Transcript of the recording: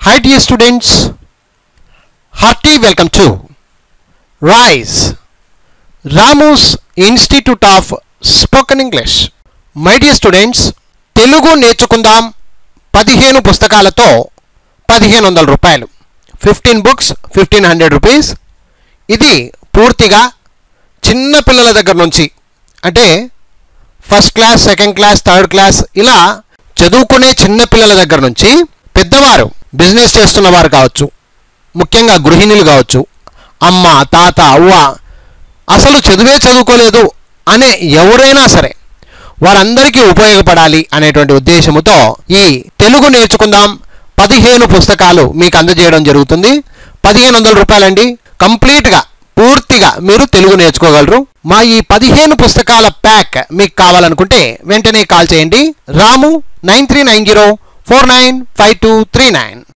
Hi dear students, hearty welcome to RISE, Ramu's Institute of Spoken English. My dear students Telugu నేర్చుకుందాం పదిహేను పుస్తకాలతో పదిహేను వందల రూపాయలు fifteen books fifteen hundred rupees ఇది పూర్తిగా చిన్న పిల్లల దగ్గర నుంచి అంటే first class second class third class ఇలా చదువుకునే చిన్న పిల్లల దగ్గర నుంచి పెద్దవారు బిజినెస్ చేస్తున్న వారు కావచ్చు ముఖ్యంగా గృహిణులు కావచ్చు అమ్మ తాత అవ్వ అసలు చదివే చదువుకోలేదు అనే ఎవరైనా సరే వారందరికీ ఉపయోగపడాలి అనేటువంటి ఉద్దేశముతో ఈ తెలుగు నేర్చుకుందాం పదిహేను పుస్తకాలు మీకు అందజేయడం జరుగుతుంది పదిహేను వందల రూపాయలండి కంప్లీట్గా పూర్తిగా మీరు తెలుగు నేర్చుకోగలరు మా ఈ పదిహేను పుస్తకాల ప్యాక్ మీకు కావాలనుకుంటే వెంటనే కాల్ చేయండి Ramu nine three nine zero four nine five two three nine